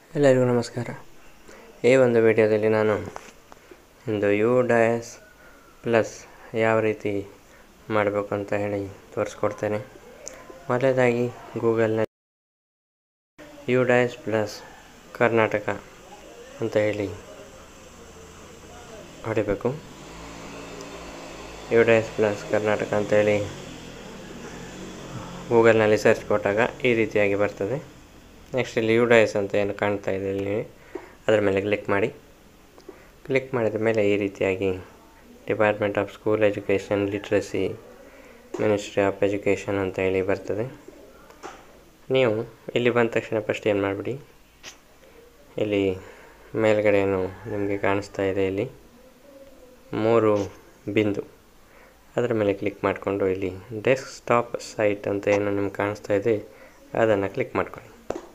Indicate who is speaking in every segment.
Speaker 1: ಎಲ್ಲರಿಗೂ ನಮಸ್ಕಾರ ಈ ಒಂದು ವಿಡಿಯೋದಲ್ಲಿ ನಾನು ಒಂದು ಯು ಡಯಸ್ ಪ್ಲಸ್ ಯಾವ ರೀತಿ ಮಾಡಬೇಕು ಅಂತ ಹೇಳಿ ತೋರಿಸ್ಕೊಡ್ತೇನೆ ಮೊದಲನೇದಾಗಿ ಗೂಗಲ್ನಲ್ಲಿ ಯು ಡಯಸ್ ಪ್ಲಸ್ ಕರ್ನಾಟಕ ಅಂತ ಹೇಳಿ ಹೊಡಿಬೇಕು ಯು ಡಯಸ್ ಪ್ಲಸ್ ಕರ್ನಾಟಕ ಅಂತೇಳಿ ಗೂಗಲ್ನಲ್ಲಿ ಸರ್ಚ್ ಕೊಟ್ಟಾಗ ಈ ರೀತಿಯಾಗಿ ಬರ್ತದೆ ನೆಕ್ಸ್ಟ್ ಇಲ್ಲಿ ಯು ಡಯಸ್ ಅಂತ ಏನು ಕಾಣ್ತಾ ಇದೆ ಇಲ್ಲಿ ಅದರ ಮೇಲೆ ಕ್ಲಿಕ್ ಮಾಡಿ ಕ್ಲಿಕ್ ಮಾಡಿದ ಮೇಲೆ ಈ ರೀತಿಯಾಗಿ department of school education literacy ministry of education ಅಂತ ಹೇಳಿ ಬರ್ತದೆ ನೀವು ಇಲ್ಲಿ ಬಂದ ತಕ್ಷಣ ಫಸ್ಟ್ ಏನು ಮಾಡಿಬಿಡಿ ಇಲ್ಲಿ ಮೇಲ್ಗಡೆ ಏನು ನಿಮಗೆ ಕಾಣಿಸ್ತಾ ಇದೆ ಇಲ್ಲಿ ಮೂರು ಬಿಂದು ಅದರ ಮೇಲೆ ಕ್ಲಿಕ್ ಮಾಡಿಕೊಂಡು ಇಲ್ಲಿ ಡೆಸ್ಕ್ಟಾಪ್ ಸೈಟ್ ಅಂತ ಏನು ನಿಮ್ಗೆ ಕಾಣಿಸ್ತಾ ಇದೆ ಅದನ್ನು ಕ್ಲಿಕ್ ಮಾಡ್ಕೊಳ್ಳಿ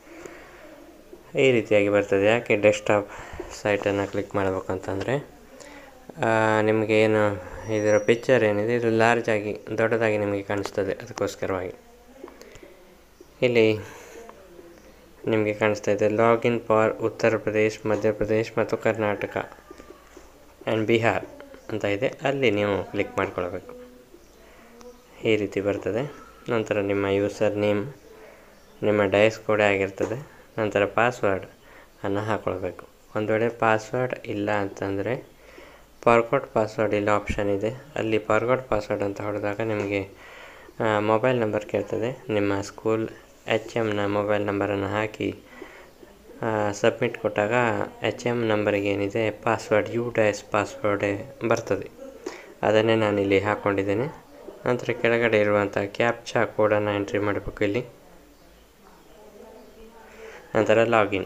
Speaker 1: ಈ ರೀತಿಯಾಗಿ ಬರ್ತದೆ ಯಾಕೆ ಡೆಸ್ಕ್ಟಾಪ್ ಸೈಟನ್ನು ಕ್ಲಿಕ್ ಮಾಡಬೇಕಂತಂದರೆ ನಿಮಗೆ ಏನು ಇದರ ಪಿಕ್ಚರ್ ಏನಿದೆ ಇದು ಲಾರ್ಜ್ ಆಗಿ ದೊಡ್ಡದಾಗಿ ನಿಮಗೆ ಕಾಣಿಸ್ತದೆ ಅದಕ್ಕೋಸ್ಕರವಾಗಿ ಇಲ್ಲಿ ನಿಮಗೆ ಕಾಣಿಸ್ತಾ ಇದೆ ಲಾಗಿನ್ ಫಾರ್ ಉತ್ತರ ಪ್ರದೇಶ್ ಮಧ್ಯಪ್ರದೇಶ್ ಮತ್ತು ಕರ್ನಾಟಕ ಆ್ಯಂಡ್ ಬಿಹಾರ್ ಅಂತ ಇದೆ ಅಲ್ಲಿ ನೀವು ಕ್ಲಿಕ್ ಮಾಡ್ಕೊಳ್ಬೇಕು ಈ ರೀತಿ ಬರ್ತದೆ ನಂತರ ನಿಮ್ಮ ಯೂಸರ್ ನೇಮ್ ನಿಮ್ಮ ಡಯಸ್ ಕೋಡೆ ಆಗಿರ್ತದೆ ನಂತರ ಪಾಸ್ವರ್ಡ್ ಅನ್ನು ಹಾಕ್ಕೊಳ್ಬೇಕು ಒಂದು ವೇಳೆ ಪಾಸ್ವರ್ಡ್ ಇಲ್ಲ ಅಂತಂದರೆ ಫಾರ್ಗೋಟ್ ಪಾಸ್ವರ್ಡ್ ಇಲ್ಲಿ ಆಪ್ಷನ್ ಇದೆ ಅಲ್ಲಿ ಫಾರ್ಗೋಟ್ ಪಾಸ್ವರ್ಡ್ ಅಂತ ಹೊಡೆದಾಗ ನಿಮಗೆ ಮೊಬೈಲ್ ನಂಬರ್ ಕೇಳ್ತದೆ ನಿಮ್ಮ ಸ್ಕೂಲ್ ಎಚ್ ಎಮ್ನ ಮೊಬೈಲ್ ನಂಬರನ್ನು ಹಾಕಿ ಸಬ್ಮಿಟ್ ಕೊಟ್ಟಾಗ ಎಚ್ ಎಮ್ ನಂಬರಿಗೆ ಏನಿದೆ ಪಾಸ್ವರ್ಡ್ ಯು ಡಯಸ್ ಪಾಸ್ವರ್ಡೇ ಬರ್ತದೆ ಅದನ್ನೇ ನಾನಿಲ್ಲಿ ಹಾಕ್ಕೊಂಡಿದ್ದೇನೆ ನಂತರ ಕೆಳಗಡೆ ಇರುವಂಥ ಕ್ಯಾಪ್ಚಾ ಕೋಡನ್ನು ಎಂಟ್ರಿ ಮಾಡಬೇಕು ಇಲ್ಲಿ ನಂತರ ಲಾಗಿನ್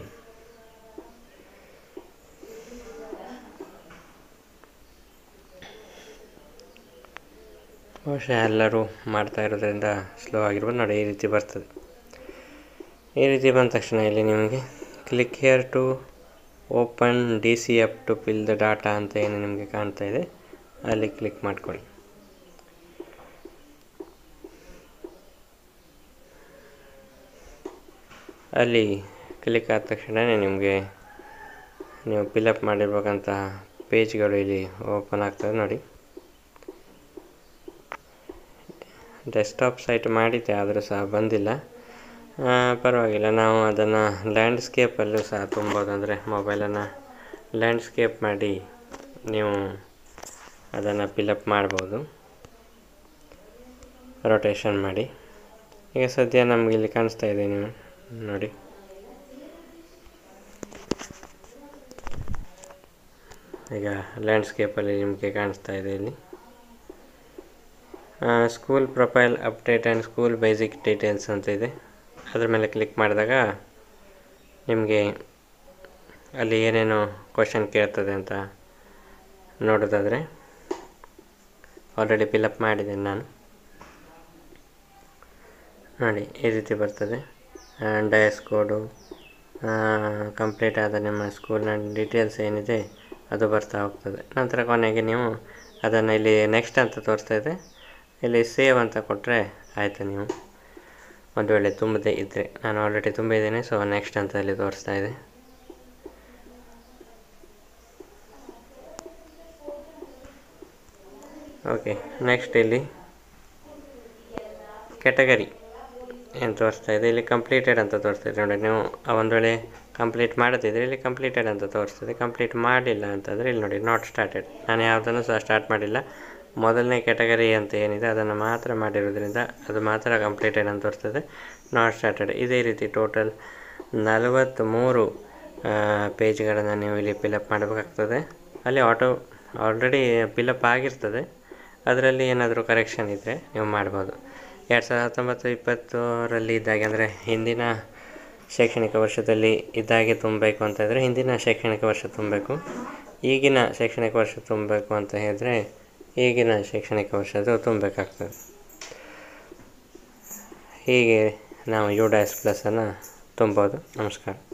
Speaker 1: ಬಹುಶಃ ಎಲ್ಲರೂ ಮಾಡ್ತಾ ಇರೋದ್ರಿಂದ ಸ್ಲೋ ಆಗಿರ್ಬೋದು ನೋಡಿ ಈ ರೀತಿ ಬರ್ತದೆ ಈ ರೀತಿ ಬಂದ ತಕ್ಷಣ ಇಲ್ಲಿ ನಿಮಗೆ click here to open D C F to fill the data ಅಂತ ಏನು ನಿಮಗೆ ಕಾಣ್ತಾ ಇದೆ ಅಲ್ಲಿ ಕ್ಲಿಕ್ ಮಾಡ್ಕೊಳ್ಳಿ ಅಲ್ಲಿ ಕ್ಲಿಕ್ ಆದ ತಕ್ಷಣ ನಿಮಗೆ ನೀವು ಫಿಲಪ್ ಮಾಡಿರ್ಬೇಕಂತ ಪೇಜ್ಗಳು ಇಲ್ಲಿ ಓಪನ್ ಆಗ್ತದೆ ನೋಡಿ ಡೆಸ್ಕ್ಟಾಪ್ ಸೈಟ್ ಮಾಡಿದ್ದೆ ಆದರೂ ಸಹ ಬಂದಿಲ್ಲ ಪರವಾಗಿಲ್ಲ ನಾವು ಅದನ್ನು ಲ್ಯಾಂಡ್ಸ್ಕೇಪಲ್ಲೂ ಸಹ ತುಂಬೋದು ಅಂದರೆ ಮೊಬೈಲನ್ನು ಲ್ಯಾಂಡ್ಸ್ಕೇಪ್ ಮಾಡಿ ನೀವು ಅದನ್ನು ಫಿಲಪ್ ಮಾಡ್ಬೋದು ರೊಟೇಷನ್ ಮಾಡಿ ಈಗ ಸದ್ಯ ನಮಗೆ ಇಲ್ಲಿ ಕಾಣಿಸ್ತಾ ಇದೆ ನೀವು ನೋಡಿ ಈಗ ಲ್ಯಾಂಡ್ಸ್ಕೇಪಲ್ಲಿ ನಿಮಗೆ ಕಾಣಿಸ್ತಾ ಇದೆ ಇಲ್ಲಿ school profile update and school basic details ಅಂತ ಇದೆ ಅದ್ರ ಮೇಲೆ ಕ್ಲಿಕ್ ಮಾಡಿದಾಗ ನಿಮಗೆ ಅಲ್ಲಿ ಏನೇನು ಕ್ವಶನ್ ಕೇಳ್ತದೆ ಅಂತ ನೋಡೋದಾದರೆ ಆಲ್ರೆಡಿ ಫಿಲಪ್ ಮಾಡಿದ್ದೇನೆ ನಾನು ನೋಡಿ ಈ ರೀತಿ ಬರ್ತದೆ ಡಯಸ್ ಕೋಡು ಕಂಪ್ಲೀಟ್ ಆದ ನಿಮ್ಮ ಸ್ಕೂಲ್ನ ಡೀಟೇಲ್ಸ್ ಏನಿದೆ ಅದು ಬರ್ತಾ ಹೋಗ್ತದೆ ನಂತರ ಕೊನೆಗೆ ನೀವು ಅದನ್ನು ಇಲ್ಲಿ ನೆಕ್ಸ್ಟ್ ಅಂತ ತೋರಿಸ್ತಾ ಇದೆ ಇಲ್ಲಿ ಸೇವ್ ಅಂತ ಕೊಟ್ಟರೆ ಆಯಿತು ನೀವು ಒಂದು ವೇಳೆ ತುಂಬದೇ ಇದ್ದರೆ ನಾನು ಆಲ್ರೆಡಿ ತುಂಬಿದ್ದೇನೆ ಸೊ ನೆಕ್ಸ್ಟ್ ಅಂತ ಅಲ್ಲಿ ತೋರಿಸ್ತಾ ಇದೆ ಓಕೆ ನೆಕ್ಸ್ಟ್ ಇಲ್ಲಿ ಕೆಟಗರಿ ಏನು ತೋರಿಸ್ತಾ ಇದೆ ಇಲ್ಲಿ ಕಂಪ್ಲೀಟೆಡ್ ಅಂತ ತೋರಿಸ್ತಾ ಇದೆ ನೋಡಿ ನೀವು ಒಂದು ವೇಳೆ ಕಂಪ್ಲೀಟ್ ಮಾಡದಿದ್ದರೆ ಇಲ್ಲಿ ಕಂಪ್ಲೀಟೆಡ್ ಅಂತ ತೋರಿಸ್ತದೆ ಕಂಪ್ಲೀಟ್ ಮಾಡಿಲ್ಲ ಅಂತಂದರೆ ಇಲ್ಲಿ ನೋಡಿ ನಾಟ್ ಸ್ಟಾರ್ಟೆಡ್ ನಾನು ಯಾವುದನ್ನು ಸಹ ಸ್ಟಾರ್ಟ್ ಮಾಡಿಲ್ಲ ಮೊದಲನೇ ಕೆಟಗರಿ ಅಂತ ಏನಿದೆ ಅದನ್ನು ಮಾತ್ರ ಮಾಡಿರೋದ್ರಿಂದ ಅದು ಮಾತ್ರ ಕಂಪ್ಲೀಟೆಡ್ ಅಂತ ತೋರಿಸ್ತದೆ ನಾಟ್ ಸ್ಟಾರ್ಟೆಡ್ ಇದೇ ರೀತಿ ಟೋಟಲ್ ನಲವತ್ತ್ಮೂರು ಪೇಜ್ಗಳನ್ನು ನೀವು ಇಲ್ಲಿ ಫಿಲಪ್ ಮಾಡಬೇಕಾಗ್ತದೆ ಅಲ್ಲಿ ಆಟೋ ಆಲ್ರೆಡಿ ಫಿಲಪ್ ಆಗಿರ್ತದೆ ಅದರಲ್ಲಿ ಏನಾದರೂ ಕರೆಕ್ಷನ್ ಇದ್ದರೆ ನೀವು ಮಾಡ್ಬೋದು ಎರಡು ಸಾವಿರದ ಹತ್ತೊಂಬತ್ತು ಇಪ್ಪತ್ತರಲ್ಲಿ ಇದ್ದಾಗೆ ಅಂದರೆ ಹಿಂದಿನ ಶೈಕ್ಷಣಿಕ ವರ್ಷದಲ್ಲಿ ಇದ್ದಾಗೆ ತುಂಬಬೇಕು ಅಂತಂದರೆ ಹಿಂದಿನ ಶೈಕ್ಷಣಿಕ ವರ್ಷ ತುಂಬಬೇಕು ಈಗಿನ ಶೈಕ್ಷಣಿಕ ವರ್ಷ ತುಂಬಬೇಕು ಅಂತ ಹೇಳಿದ್ರೆ ಈಗಿನ ಶೈಕ್ಷಣಿಕ ವರ್ಷದ್ದು ತುಂಬಬೇಕಾಗ್ತದೆ ಹೀಗೆ ನಾವು ಯು ಡಾಸ್ ಪ್ಲಸನ್ನು ತುಂಬೋದು ನಮಸ್ಕಾರ